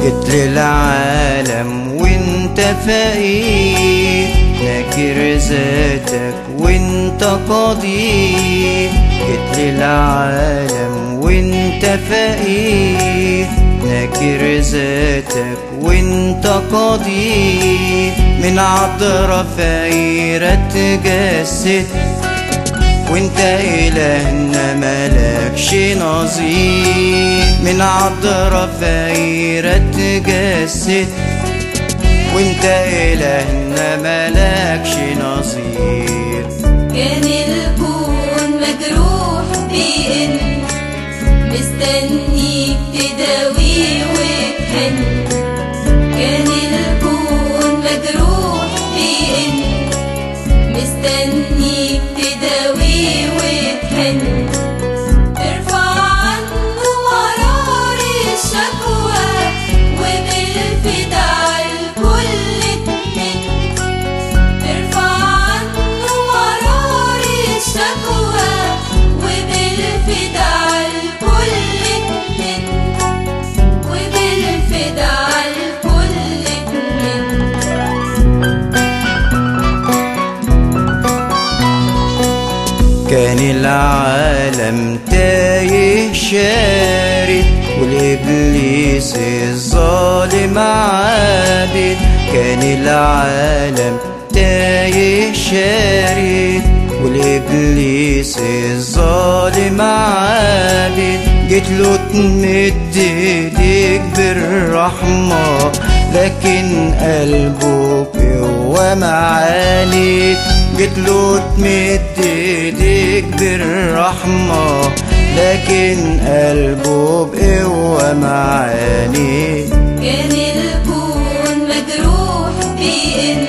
جيت للعالم وانت فقير ناكر ذاتك وانت قدير جيت للعالم وانت فقير ناكر ذاتك وانت قدير من عذرة فقيرة تجسد وانت إلهنا ملكش نظير من عذرة فقيرة تجسد وانت إلهنا ملكش نظير كان الكون مجروح بإن مستنيك تداوي وتحن كان الكون مجروح بإن مستنيك تداوي وتحن ترفع عنه مرار الشكوى وبالفداء الكل اتمن ترفع عنه مرار الشكوى وبالفداء الكل اتمن وبالفداء الكل اتمن كان العالم تايه شارد والإبليس الظالم عابد كان العالم تايه شارد والإبليس الظالم عابد جيت له تمد ايديك بالرحمة لكن قلبه بقوة معاند جيت له تمد ايديك بالرحمة لكن قلبه بقوة معاند كان الكون مجروح بإن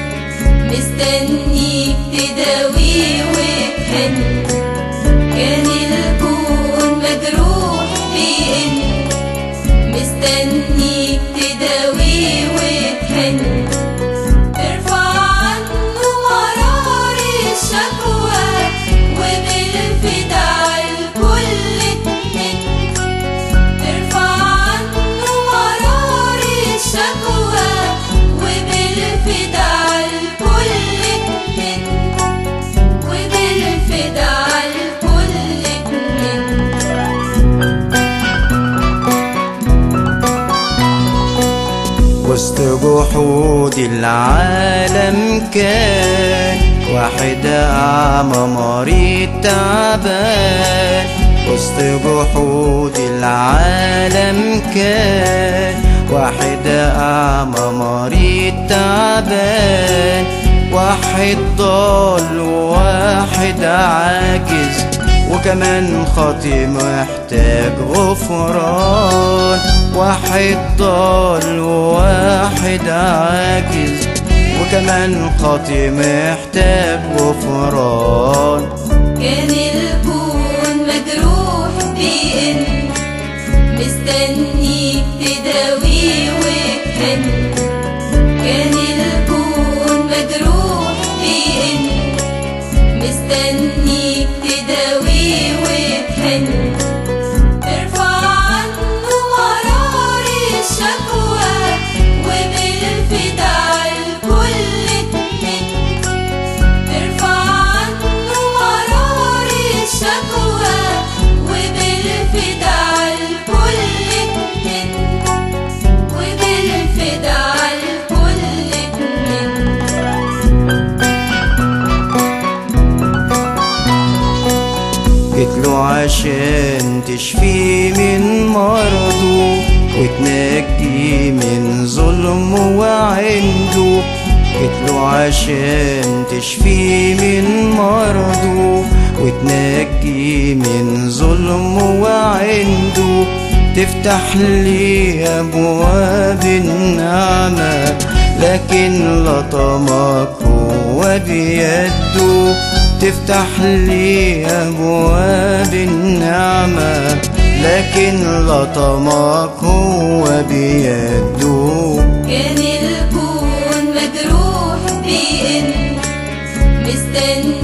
مستنيك تداوي وتحن كان الكون مجروح بإن مستنيك تداوي وتحن ترفع عنه مرار الشكوى وبالفداء الكل اتمن ترفع عنه مرار الشكوى وبالفداء الكل اتمن وبالفداء الكل اتمن وسط جحود العالم كان واحد أعمى مريض تعبان وسط جحود العالم كان واحد أعمى مريض تعبان واحد ضال وواحد عاجز وكمان خاطي محتاج غفران واحد ضال وواحد عاجز وكمان خاطي محتاج غفران كان الكون مجروح بإن مستنيك تداوي وتحن كان الكون مجروح بإن مستنيك تداوي وتحن ترفع عنه مرار الشكوى وبالفداء الكل اتمن ترفع عنه مرار الشكوى وبالفداء الكل اتمن وبالفداء الكل اتمن جيت له عشان تشفيه من مرضه وتنجيه من ظلمه وعنده جيت له عشان تشفيه من مرضه وتنجيه من ظلمه وعنده تفتح لي أبواب النعمة لكن لطمك هو بيده تفتح لي أبواب النعمة لكن لطمك هو بيده كان الكون مجروح بإن مستنيك